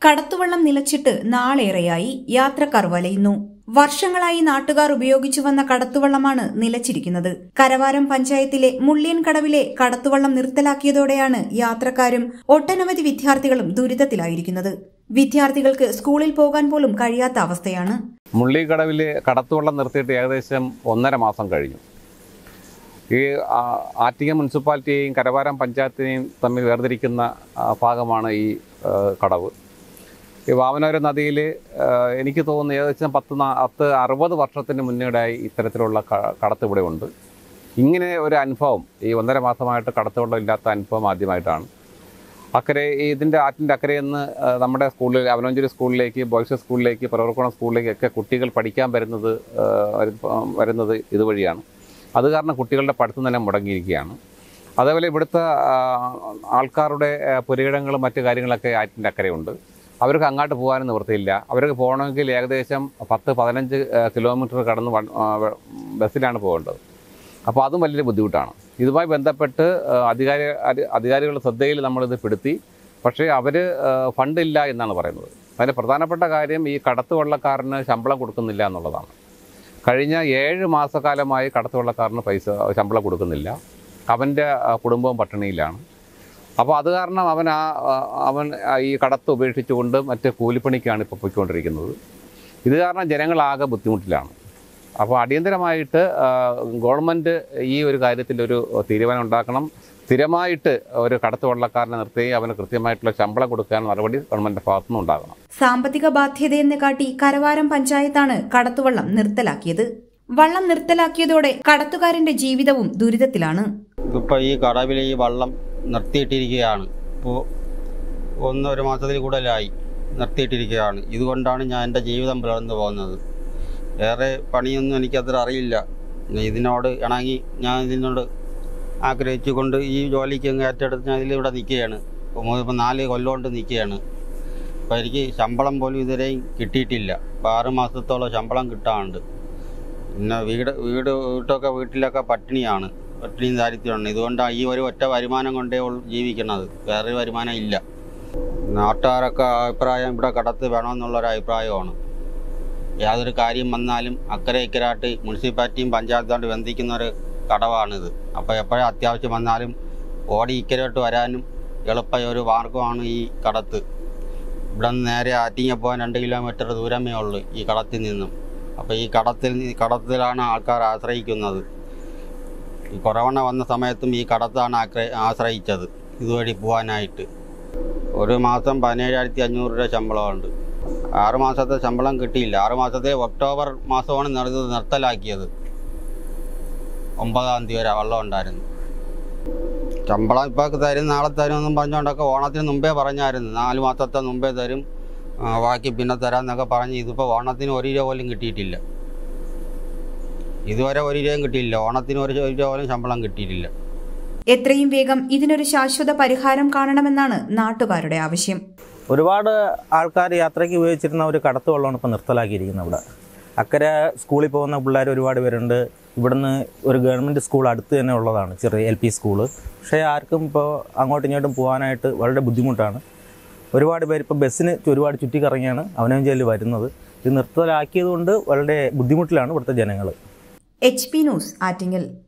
കടത്തുവള്ളം നിലച്ചിട്ട് നാളേറെയായി യാത്രക്കാർ വലയുന്നു വർഷങ്ങളായി നാട്ടുകാർ ഉപയോഗിച്ചു വന്ന കടത്തുവള്ളമാണ് നിലച്ചിരിക്കുന്നത് കരവാരം പഞ്ചായത്തിലെ മുള്ളിയൻകടവിലെ കടത്തുവള്ളം നിർത്തലാക്കിയതോടെയാണ് യാത്രക്കാരും ഒട്ടനവധി വിദ്യാർത്ഥികളും ദുരിതത്തിലായിരിക്കുന്നത് വിദ്യാർത്ഥികൾക്ക് സ്കൂളിൽ പോകാൻ പോലും കഴിയാത്ത അവസ്ഥയാണ് മുള്ളിക്കടവിൽ കടത്തുവള്ളം നിർത്തിയിട്ട് ഏകദേശം ഒന്നര മാസം കഴിഞ്ഞു ഈ ആ, ആറ്റിങ്ങൽ മുനിസിപ്പാലിറ്റിയെയും കരവാരം പഞ്ചായത്തിനെയും തമ്മിൽ വേർതിരിക്കുന്ന ആ, ഭാഗമാണ് ഈ ആ, കടവ് ഈ വാമനപുര നദിയിൽ എനിക്ക് തോന്നുന്നു ഏകദേശം പത്ത് നാ- പത്ത് അറുപത് വർഷത്തിന് മുന്നേടായി ഇത്തരത്തിലുള്ള ക- കടത്ത് ഇവിടെ ഉണ്ട് ഇങ്ങനെ ഒരു അനുഭവം ഈ ഒന്നര മാസമായിട്ട് കടത്തുവള്ളം ഇല്ലാത്ത അനുഭവം ആദ്യമായിട്ടാണ് അക്കരെ ഈ ഇതിൻ്റെ ആറ്റിൻ്റെ അക്കരയിൽ നിന്ന് ആ, നമ്മുടെ സ്കൂളിൽ അവനോഞ്ചേരി സ്കൂളിലേക്ക് ബോയ്സ് സ്കൂളിലേക്ക് പ്രവർക്കണ സ്കൂളിലേക്കൊക്കെ കുട്ടികൾ പഠിക്കാൻ വരുന്നത് ആ, വരു- വരുന്നത് ഇതുവഴിയാണ് അത് കാരണം കുട്ടികളുടെ പഠിത്തം തന്നെ മുടങ്ങിയിരിക്കുകയാണ് അതേപോലെ ഇവിടുത്തെ ആ, ആൾക്കാരുടെ ആ, പുരയിടങ്ങളും മറ്റു കാര്യങ്ങളൊക്കെ ആറ്റിൻ്റെ അക്കരയുണ്ട് അവർക്ക് അങ്ങോട്ട് പോകാനും നിവൃത്തിയില്ല അവർക്ക് പോകണമെങ്കിൽ ഏകദേശം പത്ത് പതിനഞ്ച് ആ, കിലോമീറ്റർ കടന്ന് വൺ- ആ, വ- ബസ്സിലാണ് പോകേണ്ടത് അപ്പോൾ അതും വലിയൊരു ബുദ്ധിമുട്ടാണ് ഇതുമായി ബന്ധപ്പെട്ട് ആ, അധികാരി അധി- അധികാരികളുടെ ശ്രദ്ധയിൽ നമ്മളിത് പെടുത്തി പക്ഷേ അവർ ഫണ്ടില്ല എന്നാണ് പറയുന്നത് അതിന് പ്രധാനപ്പെട്ട കാര്യം ഈ കടത്ത് വള്ളക്കാരന് ശമ്പളം കൊടുക്കുന്നില്ല എന്നുള്ളതാണ് കഴിഞ്ഞ ഏഴ് മാസക്കാലമായി കടത്ത് വള്ളക്കാരന് പൈസ ശമ്പളം കൊടുക്കുന്നില്ല അവൻ്റെ ആ, കുടുംബവും പട്ടിണിയിലാണ് അപ്പോൾ അത് കാരണം അവൻ ആ ആ, അവൻ ആ ഈ കടത്ത് ഉപേക്ഷിച്ചുകൊണ്ട് മറ്റ് കൂലിപ്പണിക്കാണ് ഇപ്പോൾ പോയിക്കൊണ്ടിരിക്കുന്നത് ഇത് കാരണം ജനങ്ങളാകെ ബുദ്ധിമുട്ടിലാണ് അപ്പോൾ അടിയന്തരമായിട്ട് ആ, ഗവൺമെൻറ് ഈ ഒരു കാര്യത്തിൽ ഒരു തീരുമാനം ഉണ്ടാക്കണം സ്ഥിരമായിട്ട് ഒരു കടത്ത് വള്ളക്കാരനെ നിർത്തി അവന് കൃത്യമായിട്ടുള്ള ശമ്പളം കൊടുക്കാൻ നടപടി ഗവൺമെൻറ്റിൻ്റെ ഭാഗത്തുനിന്ന് ഉണ്ടാകണം സാമ്പത്തിക ബാധ്യതയെന്ന് കാട്ടി കരവാരം പഞ്ചായത്താണ് കടത്തുവള്ളം നിർത്തലാക്കിയത് വള്ളം നിർത്തലാക്കിയതോടെ കടത്തുകാരന്റെ ജീവിതവും ദുരിതത്തിലാണ് ഇപ്പോൾ ഈ കടവിൽ ഈ വള്ളം നിർത്തിയിട്ടിരിക്കുകയാണ് ഇപ്പോൾ ഒന്ന് ഒരു മാസത്തിൽ കൂടുതലായി നിർത്തിയിട്ടിരിക്കുകയാണ് ഇതുകൊണ്ടാണ് ഞാൻ എൻ്റെ ജീവിതം പുലർന്നു പോകുന്നത് വേറെ പണിയൊന്നും എനിക്കത്ര അറിയില്ല പിന്നെ ഇതിനോട് ഇണങ്ങി ഞാൻ ഇതിനോട് ആഗ്രഹിച്ചുകൊണ്ട് ഈ ജോലിക്ക് അങ്ങ് ഏറ്റെടുത്ത് ഞാൻ ഇതിലിവിടെ നിൽക്കുകയാണ് ഇപ്പോൾ ഇപ്പോൾ നാല് കൊല്ലം കൊണ്ട് നിൽക്കുകയാണ് അപ്പോൾ എനിക്ക് ശമ്പളം പോലും ഇതുവരെയും കിട്ടിയിട്ടില്ല ഇപ്പോൾ ആറ് മാസത്തോളം ശമ്പളം കിട്ടാറുണ്ട് പിന്നെ വീട് വീട് വീട്ടൊക്കെ വീട്ടിലൊക്കെ പട്ടിണിയാണ് പട്ടിണിയും ദാരിദ്ര്യമാണ് ഇതുകൊണ്ടാണ് ഈ ഒരു ഒറ്റ വരുമാനം കൊണ്ടേ ഉള്ളൂ ജീവിക്കുന്നത് വേറെ വരുമാനം ഇല്ല നാട്ടുകാരൊക്കെ അഭിപ്രായം ഇവിടെ കടത്ത് വേണമെന്നുള്ളൊരു അഭിപ്രായമാണ് യാതൊരു കാര്യം വന്നാലും അക്കരെ ഇക്കരായിട്ട് മുനിസിപ്പാലിറ്റിയും പഞ്ചായത്തോട് ബന്ധിക്കുന്ന ഒരു കടവാണിത് അപ്പോൾ എപ്പോഴും അത്യാവശ്യം വന്നാലും ഓടി ഇക്കരോട്ട് വരാനും എളുപ്പ ഒരു മാർഗമാണ് ഈ കടത്ത് ഇവിടെ നിന്ന് നേരെ ആറ്റിങ്ങ പോകാൻ രണ്ട് കിലോമീറ്റർ ദൂരമേ ഉള്ളൂ ഈ കടത്തിൽ നിന്നും അപ്പോൾ ഈ കടത്തിൽ നി- കടത്തിലാണ് ആൾക്കാർ ആശ്രയിക്കുന്നത് ഈ കൊറോണ വന്ന സമയത്തും ഈ കടത്താണ് ആക്ര- ആശ്രയിച്ചത് ഇതുവഴി പോകാനായിട്ട് ഒരു മാസം പതിനേഴായിരത്തി അഞ്ഞൂറ് രൂപ ശമ്പളമുണ്ട് ആറ് മാസത്തെ ശമ്പളം കിട്ടിയില്ല ആറ് മാസത്തെ ഒക്ടോബർ മാസമാണ് നിർ- ഇത് നിർത്തലാക്കിയത് ഒമ്പതാം തീയതി വരെ വെള്ളം ഉണ്ടായിരുന്നു ശമ്പളം ഇപ്പോൾ തരും നാളെ തരും എന്നും പറഞ്ഞുകൊണ്ടൊക്കെ ഓണത്തിന് മുമ്പേ പറഞ്ഞായിരുന്നു നാല് മാസത്തെ മുമ്പേ തരും ആ, ബാക്കി പിന്നെ തരാമെന്നൊക്കെ പറഞ്ഞ് ഇതിപ്പോൾ ഓണത്തിന് ഒരു രൂപ പോലും കിട്ടിയിട്ടില്ല ഇതുവരെ ഒരു രൂപയും കിട്ടിയില്ല ഓണത്തിന് ഒരു ഒരു രൂപ പോലും ശമ്പളം കിട്ടിയിട്ടില്ല എത്രയും വേഗം ഇതിനൊരു ശാശ്വത പരിഹാരം കാണണമെന്നാണ് നാട്ടുകാരുടെ ആവശ്യം ഒരുപാട് ആൾക്കാർ യാത്രയ്ക്ക് ഉപയോഗിച്ചിരുന്ന ഒരു കടത്ത് വെള്ളമാണ് ഇപ്പോൾ നിർത്തലാക്കിയിരിക്കുന്നത് ഇവിടെ അക്കരെ സ്കൂളിൽ പോകുന്ന പിള്ളേർ ഒരുപാട് പേരുണ്ട് ഇവിടുന്ന് ഒരു ഗവൺമെൻറ് സ്കൂൾ അടുത്ത് തന്നെ ഉള്ളതാണ് ചെറിയ എൽ പി സ്കൂള് പക്ഷേ ആർക്കും ഇപ്പോൾ അങ്ങോട്ടും ഇങ്ങോട്ടും പോകാനായിട്ട് വളരെ ബുദ്ധിമുട്ടാണ് ഒരുപാട് പേര് ഇപ്പോൾ ബസ്സിന് ഒരുപാട് ചുറ്റിക്കറങ്ങിയാണ് അവനവഞ്ചേരിൽ വരുന്നത് ഇത് നിർത്തലാക്കിയതുകൊണ്ട് വളരെ ബുദ്ധിമുട്ടിലാണ് ഇവിടുത്തെ ജനങ്ങൾ എച്ച് പി ന്യൂസ് ആറ്റിങ്ങൽ